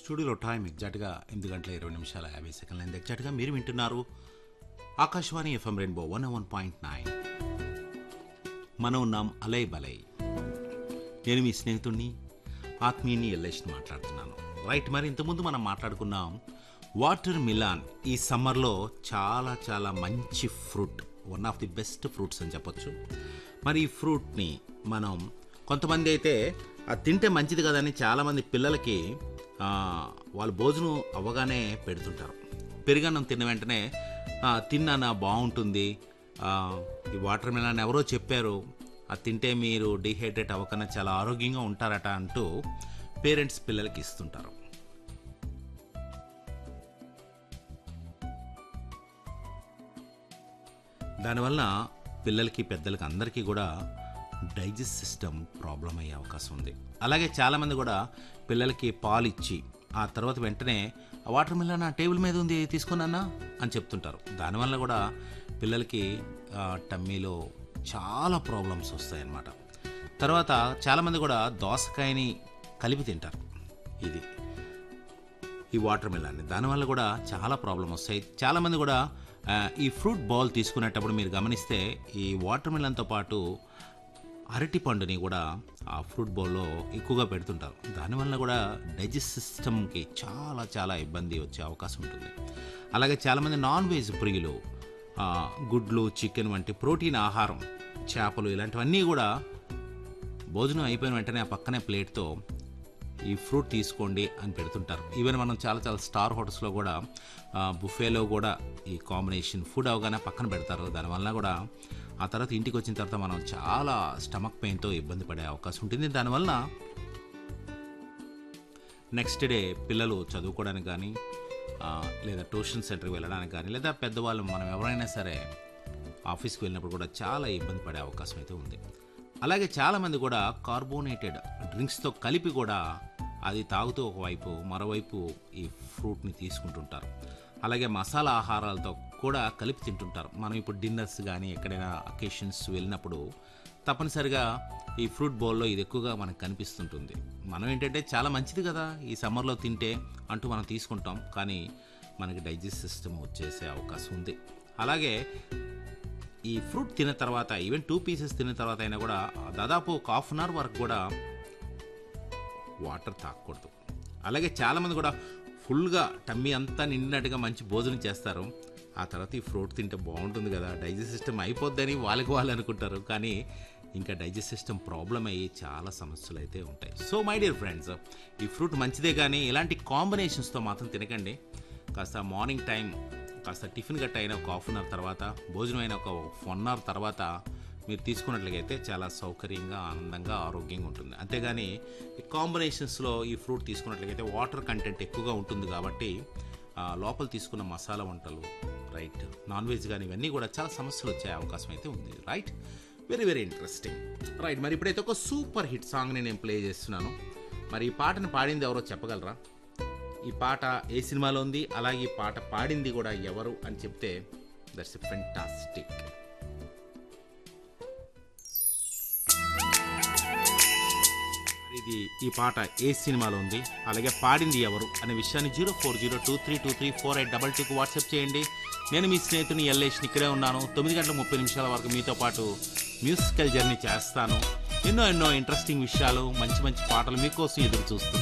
స్టూడియోలో టైం ఎగ్జాక్ట్గా ఎనిమిది గంటల ఇరవై నిమిషాల యాభై సెకండ్ల అయింది ఎగ్జాక్ట్గా మీరు వింటున్నారు Akashvani FM rainbow one one point nine మనం ఉన్నాం అలై బలై నేను మీ స్నేహితుడిని ఆత్మీయుని ఎల్లేష్ని మాట్లాడుతున్నాను రైట్ మరి ఇంతకుముందు మనం మాట్లాడుకున్నాం వాటర్ మిలాన్ ఈ సమ్మర్లో చాలా చాలా మంచి fruit one of the best fruits అని చెప్పొచ్చు మరి ఈ ఫ్రూట్ని మనం కొంతమంది అయితే అది తింటే మంచిది కదని చాలామంది పిల్లలకి ఆ, వాళ్ళు భోజనం అవ్వగానే పెడుతుంటారు పెరుగన్నం తిన్న వెంటనే "ఆ, తిన్నానా బాగుంటుంది ఆ, ఈ వాటర్ మిలాన్ ఎవరో చెప్పారు అది తింటే మీరు డిహైడ్రేట్ అవ్వకుండా చాలా ఆరోగ్యంగా ఉంటారట అంటూ పేరెంట్స్ పిల్లలకి ఇస్తుంటారు దానివల్ల పిల్లలకి పెద్దలకి అందరికీ కూడా డైజెస్ట్ సిస్టమ్ ప్రాబ్లం అయ్యే అవకాశం ఉంది అలాగే చాలామంది కూడా పిల్లలకి పాలు ఇచ్చి ఆ తర్వాత వెంటనే "ఆ వాటర్ మిల్లన్ నా టేబుల్ మీద ఉంది తీసుకున్నానా అని చెప్తుంటారు దానివల్ల కూడా పిల్లలకి ఆ, టమ్మీలో చాలా ప్రాబ్లమ్స్ వస్తాయన్నమాట తర్వాత చాలామంది కూడా దోసకాయని కలిపి తింటారు ఇది ఈ వాటర్ మిలాన్ని దానివల్ల కూడా చాలా ప్రాబ్లం వస్తాయి చాలామంది కూడా ఆ, ఈ ఫ్రూట్ బాల్ తీసుకునేటప్పుడు మీరు గమనిస్తే ఈ వాటర్ మిలన్తో పాటు అరటి పండుని కూడా ఆ ఫ్రూట్ బౌల్లో ఎక్కువగా పెడుతుంటారు దానివల్ల కూడా డైజెస్ట్ సిస్టమ్కి చాలా చాలా ఇబ్బంది వచ్చే అవకాశం ఉంటుంది అలాగే చాలామంది నాన్ వెజ్ ప్రియులు ఆ, గుడ్లు చికెన్ వంటి ప్రోటీన్ ఆహారం చేపలు ఇలాంటివన్నీ కూడా భోజనం అయిపోయిన వెంటనే ఆ పక్కనే ప్లేట్తో ఈ ఫ్రూట్ తీసుకోండి అని పెడుతుంటారు ఈవెన్ మనం చాలా చాలా స్టార్ హోటల్స్లో కూడా ఆ, బుఫేలో కూడా ఈ కాంబినేషన్ ఫుడ్ అవగానే పక్కన పెడతారు దానివల్ల కూడా ఆ తర్వాత ఇంటికి వచ్చిన తర్వాత మనం చాలా స్టమక్ పెయిన్తో ఇబ్బంది పడే అవకాశం ఉంటుంది దానివల్ల నెక్స్ట్ డే పిల్లలు చదువుకోవడానికి కానీ ఆ, లేదా ట్యూషన్ సెంటర్కి వెళ్ళడానికి కానీ లేదా పెద్దవాళ్ళు మనం ఎవరైనా సరే ఆఫీస్కి వెళ్ళినప్పుడు కూడా చాలా ఇబ్బంది పడే అవకాశం అయితే ఉంది అలాగే చాలామంది కూడా కార్బోనేటెడ్ డ్రింక్స్తో కలిపి కూడా అది తాగుతూ ఒకవైపు మరోవైపు ఈ ఫ్రూట్ని తీసుకుంటుంటారు అలాగే మసాలా ఆహారాలతో కూడా కలిపి తింటుంటారు మనం ఇప్పుడు డిన్నర్స్ కానీ ఎక్కడైనా అకేషన్స్ వెళ్ళినప్పుడు తప్పనిసరిగా ఈ ఫ్రూట్ బౌల్లో ఇది ఎక్కువగా మనకు కనిపిస్తుంటుంది మనం ఏంటంటే చాలా మంచిది కదా ఈ సమ్మర్లో తింటే అంటూ మనం తీసుకుంటాం కానీ మనకి డైజెస్ట్ సిస్టమ్ వచ్చేసే అవకాశం ఉంది అలాగే ఈ ఫ్రూట్ తిన్న తర్వాత ఈవెన్ టూ పీసెస్ తిన్న తర్వాత అయినా కూడా దాదాపు ఒక హాఫ్ అన్ అవర్ వరకు కూడా వాటర్ తాగకూడదు అలాగే చాలామంది కూడా ఫుల్గా టమ్మీ అంతా నిండినట్టుగా మంచి భోజనం చేస్తారు ఆ తర్వాత ఈ ఫ్రూట్ తింటే బాగుంటుంది కదా డైజెస్ట్ సిస్టమ్ అయిపోద్దని వాళ్ళకి వాళ్ళు అనుకుంటారు కానీ ఇంకా డైజెస్ట్ సిస్టమ్ ప్రాబ్లం అయ్యి చాలా సమస్యలు అయితే ఉంటాయి సో మై డియర్ ఫ్రెండ్స్ ఈ ఫ్రూట్ మంచిదే కానీ ఇలాంటి కాంబినేషన్స్తో మాత్రం తినకండి కాస్త మార్నింగ్ టైం కాస్త టిఫిన్ గట్ట అయిన ఒక హాఫ్ అన్ అవర్ తర్వాత భోజనం అయిన ఒక వన్ అవర్ తర్వాత మీరు తీసుకున్నట్లయితే చాలా సౌకర్యంగా ఆనందంగా ఆరోగ్యంగా ఉంటుంది అంతేగాని ఈ కాంబినేషన్స్లో ఈ ఫ్రూట్ తీసుకున్నట్లయితే వాటర్ కంటెంట్ ఎక్కువగా ఉంటుంది కాబట్టి ఆ, లోపల తీసుకున్న మసాలా వంటలు రైట్ నాన్ వెజ్ కానీ ఇవన్నీ కూడా చాలా సమస్యలు వచ్చే అవకాశం అయితే ఉంది right very very interesting right మరి ఇప్పుడైతే ఒక సూపర్ హిట్ సాంగ్ని నేను ప్లే చేస్తున్నాను మరి ఈ పాటను పాడింది ఎవరో చెప్పగలరా ఈ పాట ఏ సినిమాలో ఉంది అలాగే ఈ పాట పాడింది కూడా ఎవరు అని చెప్తే దట్స్ ఎ ఫెంటాస్టిక్ ఇది ఈ పాట ఏ సినిమాలో ఉంది అలాగే పాడింది ఎవరు అనే విషయాన్ని zero four zero two three two three four eight double టూకి వాట్సాప్ చేయండి నేను మీ స్నేహితుని ఎల్లేష్ని ఇక్కడే ఉన్నాను తొమ్మిది గంటల ముప్పై నిమిషాల వరకు మీతో పాటు మ్యూజికల్ జర్నీ చేస్తాను ఎన్నో ఎన్నో ఇంట్రెస్టింగ్ విషయాలు మంచి మంచి పాటలు మీకోసం ఎదురు చూస్తుంది